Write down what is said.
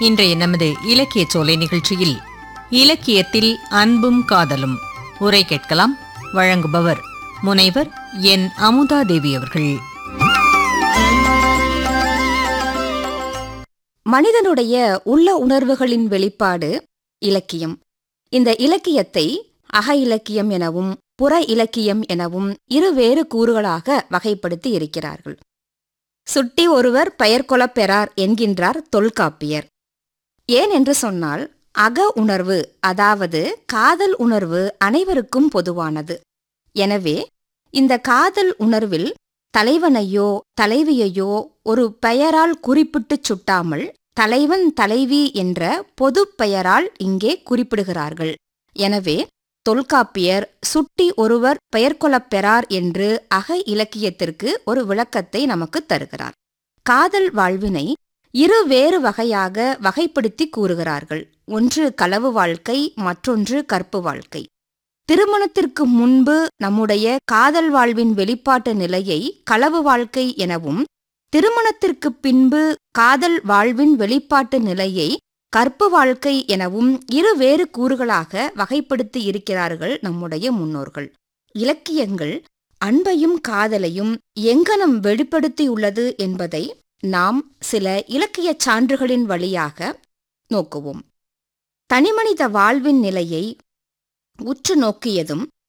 இன்றைய நமது இலக்கிய சோலை நிகழ்ச்சியில் இலக்கியத்தில் அன்பும் காதலும் உரை கேட்கலாம் வழங்குபவர் முனைவர் என் அமுதாதேவி அவர்கள் மனிதனுடைய உள்ள உணர்வுகளின் வெளிப்பாடு இலக்கியம் இந்த இலக்கியத்தை அக இலக்கியம் எனவும் புற இலக்கியம் எனவும் இருவேறு கூறுகளாக வகைப்படுத்தி இருக்கிறார்கள் சுட்டி ஒருவர் பெயர் கொள்ளப் பெறார் என்கின்றார் தொல்காப்பியர் ஏன் என்று சொன்னால் அக உணர்வு அதாவது காதல் உணர்வு அனைவருக்கும் பொதுவானது எனவே இந்த காதல் உணர்வில் தலைவனையோ தலைவியையோ ஒரு பெயரால் குறிப்பிட்டுச் சுட்டாமல் தலைவன் தலைவி என்ற பொது பெயரால் இங்கே குறிப்பிடுகிறார்கள் எனவே தொல்காப்பியர் சுட்டி ஒருவர் பெயர் கொள்ளப் பெறார் என்று அக இலக்கியத்திற்கு ஒரு விளக்கத்தை நமக்கு தருகிறார் காதல் வாழ்வினை இரு வேறு வகையாக வகைப்படுத்தி கூறுகிறார்கள் ஒன்று களவு வாழ்க்கை மற்றொன்று கற்பு வாழ்க்கை திருமணத்திற்கு முன்பு நம்முடைய காதல் வாழ்வின் வெளிப்பாட்டு நிலையை களவு வாழ்க்கை எனவும் திருமணத்திற்கு பின்பு காதல் வாழ்வின் வெளிப்பாட்டு நிலையை கற்பு வாழ்க்கை எனவும் இரு வேறு கூறுகளாக வகைப்படுத்தி இருக்கிறார்கள் நம்முடைய முன்னோர்கள் இலக்கியங்கள் அன்பையும் காதலையும் எங்கனம் வெளிப்படுத்தியுள்ளது என்பதை நாம் சில இலக்கியச் சான்றுகளின் வழியாக நோக்குவோம் தனிமனித வாழ்வின் நிலையை உற்று நோக்கியதும்